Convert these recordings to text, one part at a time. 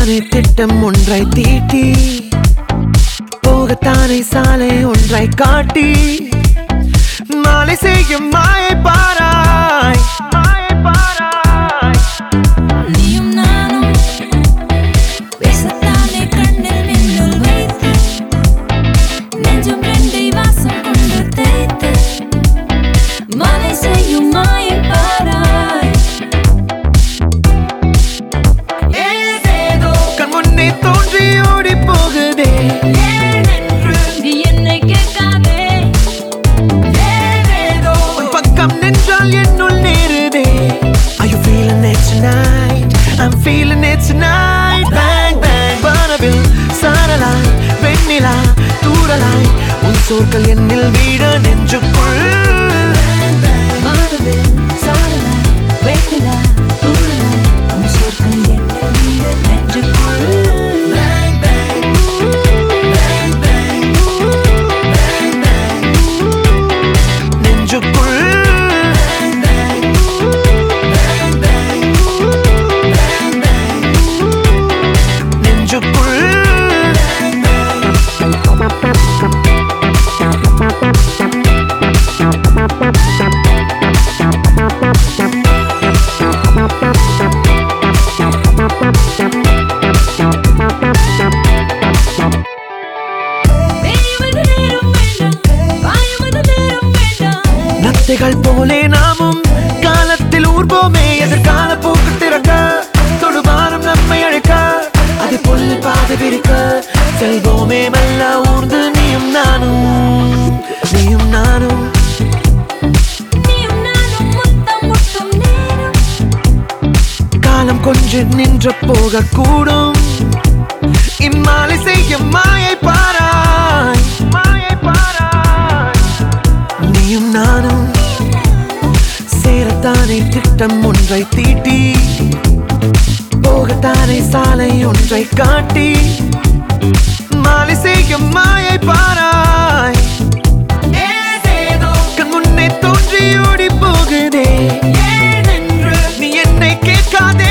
போகத்தானே திட்டம் ஒன்றை தீட்டி போகத்தானே சாலை ஒன்றை காட்டி மாலை செய்யும் மாயை பாராய் மாயை பாராய் நீயும் நானும் பேசத்தானே கண்ணில் மின்னல் வைத்து நெஞ்சம் ரெண்டை வாசம் கொண்டு தேய்த்து மலை செய்யும் மாயை பாராய் ஏதேதோ கண் முன்னே தோன்றி ஓடி போகுதே ஏனென்று நீ என்னை கேட்காதே ஏதேதோ உன் பக்கம் நின்றால் என்னுள் நேருதே Are you feeling it tonight? I'm feeling it tonight Bang bang வானவில் சாரலாய் வெண்ணிலா தூரலாய் உன் சோர்கள் என்னில் வீட நெஞ்சுக்குள் மாறுது சாரலாய் வேட்டிலா தூரலாய் உன் சொற்கள் என்ன வீடு நெஞ்சுக்குள் Bang bang Bang bang Bang bang நெஞ்சுக்குள் Bang bang Bang bang Bang bang நெஞ்சுக்குள் Bang bang தேய்வது நேரம் வேண்டாம் பாயவது நேரம் வேண்டாம் நத்தைகள் போலே நாமும் காலத்தில் ஊர்வோமே எதிர்கால போக்கு திறக்க தொடுபாரம் நம்மை அழைக்க அது புல் பாத விரிக்க செல்வோமே மெல்ல ஊர்ந்து நீயும் நானும் நீயும் நானும் நீயும் நானும் முத்தம் முட்டும் நேரம் காலம் கொஞ்சம் நின்று போக கூடும் இம்மாலை செய்ய மாயை பாராய் மாயை பாராய் நீயும் நானும் சேரத்தானே திட்டம் ஒன்றை தீட்டி போகத்தானே சாலை ஒன்றை காட்டி மாலை செய்யும் மாயை பாராய் ஏதேதோ கண் முன்னே தோன்றி ஓடி போகுதே ஏனென்று நீ என்னை கேட்காதே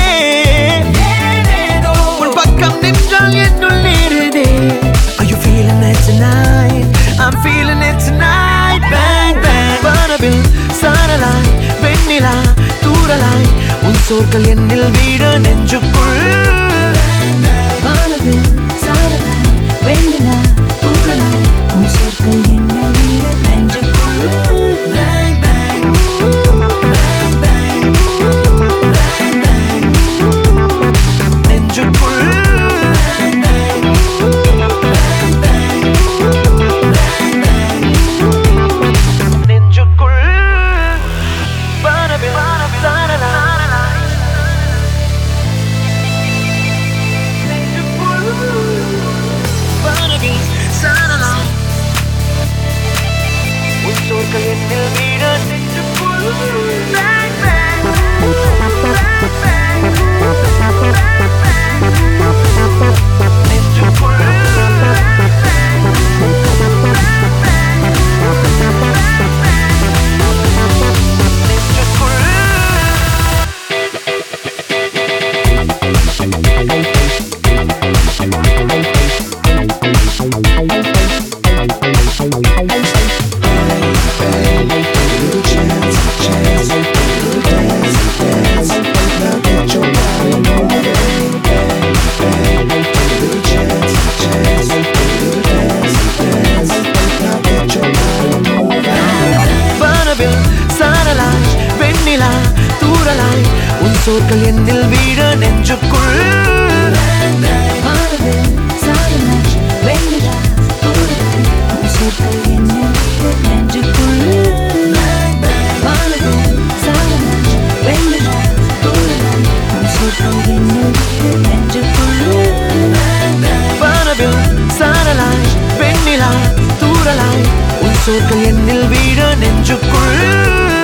ஏதேதோ உன் பக்கம் நின்றால் என்னுள் நேருதே Are you feeling it tonight? I'm feeling it tonight Bang bang வானவில் சாரலாய் வெண்ணிலா தூரலாய் உன் சோர்கள் என்னில் வீட நெஞ்சுக்குள் வானவில் சாரலாய் வெண்ணிலா தூரலாய் உன் சொற்கள் என்ன வீடு நெஞ்சுக்குள் Bang bang Bang bang Bang bang நெஞ்சுக்குள் Bang bang Bang bang Bang bang நெஞ்சுக்குள் வானவில் சாரலாய் நெஞ்சுக்குள் வானவில் சாரலாய் உன் சோர்கள் என்னில் வீட நெஞ்சுக்குள் Bang bang Bang bang நெஞ்சுக்குள் நெஞ்சுக்குள் வானவில் சாரலாய் வெண்ணிலா தூரலாய் உன் சோர்கள் என்னில் வீட நெஞ்சுக்குள் வானவில் சாரலாய் வெண்ணிலா தூரலாய் உன் சொற்கள் என்ன வீடு நெஞ்சுக்குள் வானவில் சாரலாய் வெண்ணிலா தூரலாய் உன் சொற்கள் என்ன வீடு நெஞ்சுக்குள் வானவில் சாரலாய் வெண்ணிலா தூரலாய் உன் சோர்கள் என்னில் வீட நெஞ்சுக்குள்